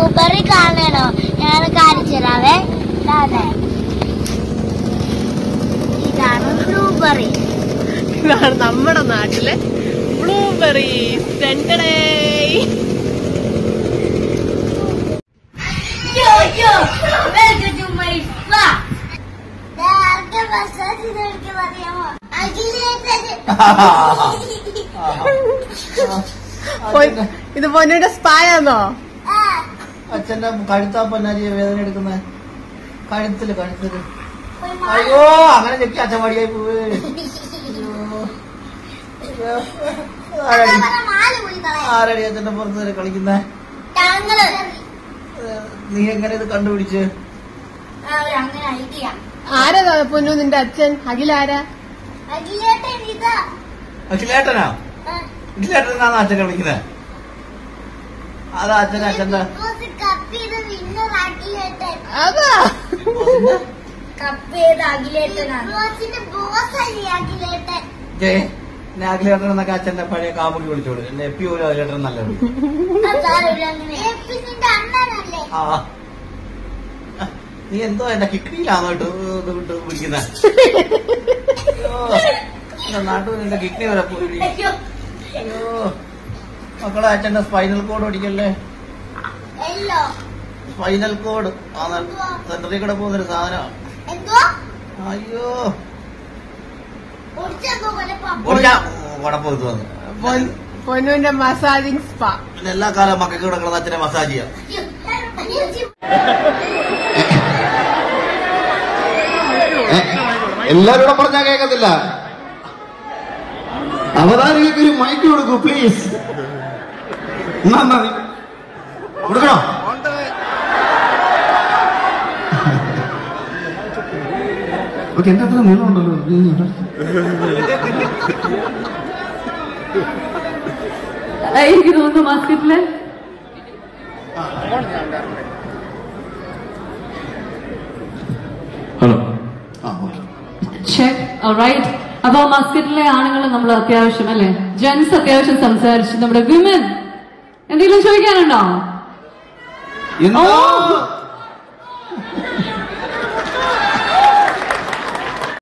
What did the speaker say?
Blueberry കാണണോ ഞാൻ കാണിച്ചു തരാവേ ഇതാണ് ഇതാണ് ബ്ലൂബെറി ഇതാണ് നമ്മുടെ നാട്ടിലെ blueberry Yo, yo, welcome to my spa. നേരത്തെ മസാജ് ചെയ്തെനിക്ക് പറയാമോ അഖിലേട്ടൻ ഇത് പൊന്നിയുടെ സ്പായാന്നോ ആ അച്ഛന്റെ കഴുത്താ പൊന്നാരിയെ വേദന എടുക്കുന്നത് കഴുത്തില് കഴുത്തില് പോയി മാ- അയ്യോ അങ്ങനെ ചെക്കി അച്ഛൻ മടിയായി പോവേ അയ്യോ. ആരടി പറഞ്ഞ മാല് പോയി കളയാം. ആരടി അച്ഛന്റെ പുറത്ത് കളിക്കുന്ന ഞങ്ങള് നീ എങ്ങനെ ഇത് കണ്ടുപിടിച്ച് ആ, ഒരു അങ്ങനെ ഐഡിയ ആരാ പൊന്നു നിന്റെ അച്ഛൻ അഖിലാരാ അഖിലേട്ടൻ ഇതാ അഖിലേട്ടനാ ആ, അഖിലേട്ടനാണ് അച്ഛൻ കളിക്കുന്നത് അതാ അച്ഛൻ അച്ഛന്റെ ബോസ് കപ്പ് ചെയ്ത് വിന്നർ അഖിലേട്ടൻ അതാ കപ്പ് ചെയ്ത് അഖിലേട്ടനാണ് ബോസിന്റെ ബോസ് അല്ലേ അഖിലേട്ടൻ ജേ എന്നെ അഖിലേട്ടൻ എന്നൊക്കെ അച്ഛന്റെ പഴയ കാമുക്കി വിളിച്ചോളൂ എന്നെ എപ്പി പോലും അഖിലേട്ടൻ നല്ല വിളി എപ്പിന്റെ അണ്ണനല്ലേ ആ നീ എന്തോ എന്റെ കിഡ്നിയിലാണോ ഇട്ട് ഇത് വിട്ട് പിടിക്കുന്നത് നാട്ടിൽ എന്റെ കിഡ്നി വരെ പോയി അയ്യോ അയ്യോ മക്കളെ അച്ഛന്റെ സ്പൈനൽ കോഡ് ഓടിക്കല്ലേ എല്ലോ സ്പൈനൽ കോഡ് ആ സെന്ററിൽ കൂടെ പോകുന്നൊരു സാധനമാണ് എന്തോ അയ്യോ ഒടിച്ചെന്തോ പോലെ പപ്പ ഓടിക്കാ കുഴപ്പം വന്നു പൊൻ- പൊന്നുവിന്റെ മസാജിങ് സ്പാ പിന്നെ എല്ലാ കാലം മക്കൾക്ക് കൂടെ കിടന്ന് അച്ഛനെ മസാജ് ചെയ്യാം എല്ലാരോടും പറഞ്ഞാൽ കേൾക്കത്തില്ല അവതാരികൾക്ക് ഒരു മൈക്ക് കൊടുക്കൂ പ്ലീസ് കൊടുക്കണോ ഓക്കെ എന്റെ അത്ര നീളമുണ്ടല്ലോ നീ ഇങ്ങ് ഇടാ. എനിക്ക് തോന്നുന്നു മാസ്കറ്റില് ഹലോ ആ ഓക്കെ ചെക്ക് റൈറ്റ് അപ്പൊ മാസ്കറ്റിലെ ആണുങ്ങൾ നമ്മൾ അത്യാവശ്യം അല്ലെ ജെൻസ് അത്യാവശ്യം സംസാരിച്ചു നമ്മുടെ വിമൻ എന്തെങ്കിലും ചോദിക്കാനുണ്ടോ എന്താ